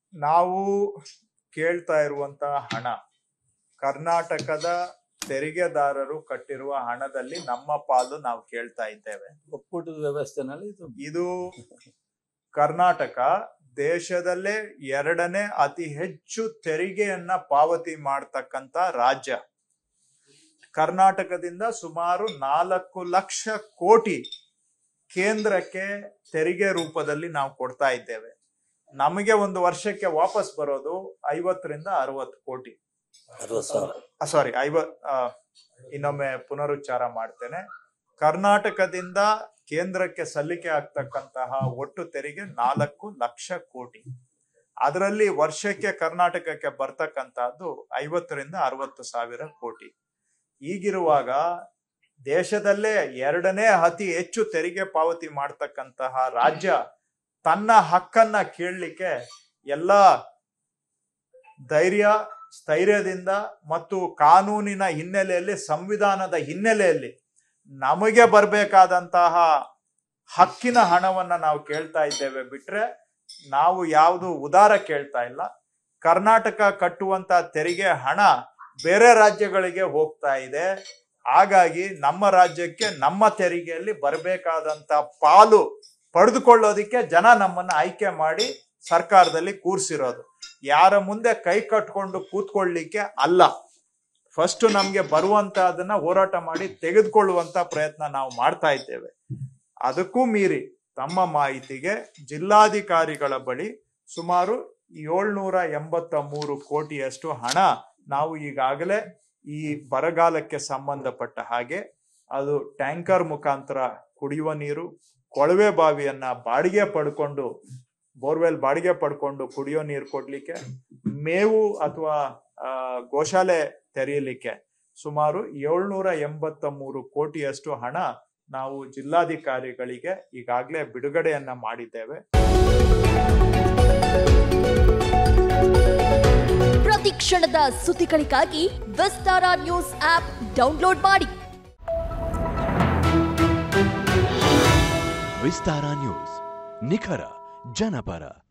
ನಾವು ಕೇಳ್ತಾ ಇರುವಂತಹ ಹಣ ಕರ್ನಾಟಕದ ತೆರಿಗೆದಾರರು ಕಟ್ಟಿರುವ ಹಣದಲ್ಲಿ ನಮ್ಮ ಪಾಲು ನಾವು ಕೇಳ್ತಾ ಇದ್ದೇವೆ ಒಕ್ಕೂಟದ ವ್ಯವಸ್ಥೆನಲ್ಲಿ ಇದು ಇದು ಕರ್ನಾಟಕ ದೇಶದಲ್ಲೇ ಎರಡನೇ ಅತಿ ಹೆಚ್ಚು ತೆರಿಗೆಯನ್ನ ಪಾವತಿ ಮಾಡ್ತಕ್ಕಂತ ರಾಜ್ಯ ಕರ್ನಾಟಕದಿಂದ ಸುಮಾರು ನಾಲ್ಕು ಲಕ್ಷ ಕೋಟಿ ಕೇಂದ್ರಕ್ಕೆ ತೆರಿಗೆ ರೂಪದಲ್ಲಿ ನಾವು ಕೊಡ್ತಾ ಇದ್ದೇವೆ ನಮಗೆ ಒಂದು ವರ್ಷಕ್ಕೆ ವಾಪಸ್ ಬರೋದು ಐವತ್ತರಿಂದ ಅರವತ್ತು ಕೋಟಿ ಅರವತ್ತು ಸಾವಿರ ಸಾರಿ ಐವತ್ ಆ, ಇನ್ನೊಮ್ಮೆ ಪುನರುಚ್ಚಾರ ಮಾಡ್ತೇನೆ ಕರ್ನಾಟಕದಿಂದ ಕೇಂದ್ರಕ್ಕೆ ಸಲ್ಲಿಕೆ ಆಗ್ತಕ್ಕಂತಹ ಒಟ್ಟು ತೆರಿಗೆ ನಾಲ್ಕು ಲಕ್ಷ ಕೋಟಿ ಅದರಲ್ಲಿ ವರ್ಷಕ್ಕೆ ಕರ್ನಾಟಕಕ್ಕೆ ಬರ್ತಕ್ಕಂತಹದ್ದು ಐವತ್ತರಿಂದ ಅರವತ್ತು ಸಾವಿರ ಕೋಟಿ ಈಗಿರುವಾಗ ದೇಶದಲ್ಲೇ ಎರಡನೇ ಅತಿ ಹೆಚ್ಚು ತೆರಿಗೆ ಪಾವತಿ ಮಾಡ್ತಕ್ಕಂತಹ ರಾಜ್ಯ ತನ್ನ ಹಕ್ಕನ್ನ ಕೇಳಲಿಕ್ಕೆ ಎಲ್ಲ ಧೈರ್ಯ ಸ್ಥೈರ್ಯದಿಂದ ಮತ್ತು ಕಾನೂನಿನ ಹಿನ್ನೆಲೆಯಲ್ಲಿ ಸಂವಿಧಾನದ ಹಿನ್ನೆಲೆಯಲ್ಲಿ ನಮಗೆ ಬರಬೇಕಾದಂತಹ ಹಕ್ಕಿನ ಹಣವನ್ನ ನಾವು ಕೇಳ್ತಾ ಇದ್ದೇವೆ ಬಿಟ್ರೆ ನಾವು ಯಾವುದು ಉದಾರ ಕೇಳ್ತಾ ಇಲ್ಲ ಕರ್ನಾಟಕ ಕಟ್ಟುವಂತ ತೆರಿಗೆ ಹಣ ಬೇರೆ ರಾಜ್ಯಗಳಿಗೆ ಹೋಗ್ತಾ ಇದೆ ಹಾಗಾಗಿ ನಮ್ಮ ರಾಜ್ಯಕ್ಕೆ ನಮ್ಮ ತೆರಿಗೆಯಲ್ಲಿ ಬರಬೇಕಾದಂತ ಪಾಲು ಪಡೆದುಕೊಳ್ಳೋದಿಕ್ಕೆ ಜನ ನಮ್ಮನ್ನ ಆಯ್ಕೆ ಮಾಡಿ ಸರ್ಕಾರದಲ್ಲಿ ಕೂರ್ಸಿರೋದು ಯಾರ ಮುಂದೆ ಕೈ ಕಟ್ಕೊಂಡು ಕೂತ್ಕೊಳ್ಳಿಕ್ಕೆ ಅಲ್ಲ ಫಸ್ಟ್ ನಮ್ಗೆ ಬರುವಂತಹದನ್ನ ಹೋರಾಟ ಮಾಡಿ ತೆಗೆದುಕೊಳ್ಳುವಂತ ಪ್ರಯತ್ನ ನಾವು ಮಾಡ್ತಾ ಇದ್ದೇವೆ ಅದಕ್ಕೂ ಮೀರಿ ತಮ್ಮ ಮಾಹಿತಿಗೆ ಜಿಲ್ಲಾಧಿಕಾರಿಗಳ ಬಳಿ ಸುಮಾರು ಏಳ್ನೂರ ಎಂಬತ್ತ ಮೂರು ಕೋಟಿಯಷ್ಟು ಹಣ ನಾವು ಈಗಾಗಲೇ ಈ ಬರಗಾಲಕ್ಕೆ ಸಂಬಂಧಪಟ್ಟ ಹಾಗೆ ಅದು ಟ್ಯಾಂಕರ್ ಮುಖಾಂತರ ಕುಡಿಯುವ ನೀರು ಕೊಳವೆ ಬಾವಿಯನ್ನ ಬಾಡಿಗೆ ಪಡ್ಕೊಂಡು ಬೋರ್ವೆಲ್ ಬಾಡಿಗೆ ಪಡ್ಕೊಂಡು ಕುಡಿಯೋ ನೀರು ಕೊಡ್ಲಿಕ್ಕೆ ಮೇವು ಅಥವಾ ಆ, ಗೋಶಾಲೆ ತೆರೆಯಲಿಕ್ಕೆ ಸುಮಾರು ಏಳ್ನೂರ ಎಂಬತ್ತ ಮೂರು ಕೋಟಿಯಷ್ಟು ಹಣ ನಾವು ಜಿಲ್ಲಾಧಿಕಾರಿಗಳಿಗೆ ಈಗಾಗಲೇ ಬಿಡುಗಡೆಯನ್ನ ಮಾಡಿದ್ದೇವೆ ಪ್ರತಿ ಕ್ಷಣದ ಸುದ್ದಿಗಳಿಗಾಗಿ ವಿಸ್ತಾರ ನ್ಯೂಸ್ ಆಪ್ ಡೌನ್ಲೋಡ್ ಮಾಡಿ ವಿಸ್ತಾರ ನ್ಯೂಸ್ ನಿಖರ ಜನಪರ